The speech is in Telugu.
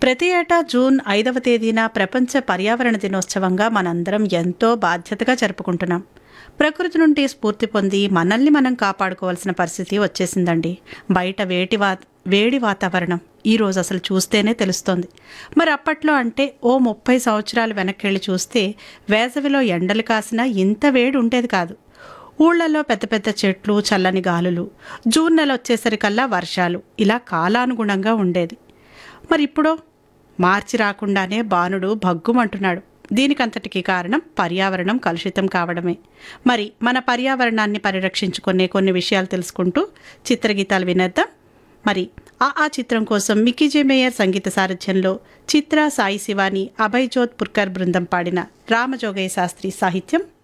ప్రతి ఏటా జూన్ ఐదవ తేదీన ప్రపంచ పర్యావరణ దినోత్సవంగా మనందరం ఎంతో బాధ్యతగా జరుపుకుంటున్నాం ప్రకృతి నుండి స్ఫూర్తి పొంది మనల్ని మనం కాపాడుకోవాల్సిన పరిస్థితి వచ్చేసిందండి బయట వేటి వా వేడి వాతావరణం ఈరోజు అసలు చూస్తేనే తెలుస్తోంది మరి అప్పట్లో అంటే ఓ ముప్పై సంవత్సరాలు వెనక్కి వెళ్ళి చూస్తే వేసవిలో ఎండలు కాసినా ఇంత వేడి ఉండేది కాదు ఊళ్ళల్లో పెద్ద పెద్ద చెట్లు చల్లని గాలులు జూన్ నెల వచ్చేసరికల్లా వర్షాలు ఇలా కాలానుగుణంగా ఉండేది మరి ఇప్పుడు మార్చి రాకుండానే బాణుడు భగ్గుమంటున్నాడు దీనికంతటికి కారణం పర్యావరణం కలుషితం కావడమే మరి మన పర్యావరణాన్ని పరిరక్షించుకునే కొన్ని విషయాలు తెలుసుకుంటూ చిత్రగీతాలు వినేద్దాం మరి ఆ ఆ చిత్రం కోసం మికీ జే మేయర్ సంగీత సారథ్యంలో చిత్ర సాయి శివాని అభయ్ జోత్ పుర్కర్ బృందం పాడిన రామజోగయ్య శాస్త్రి సాహిత్యం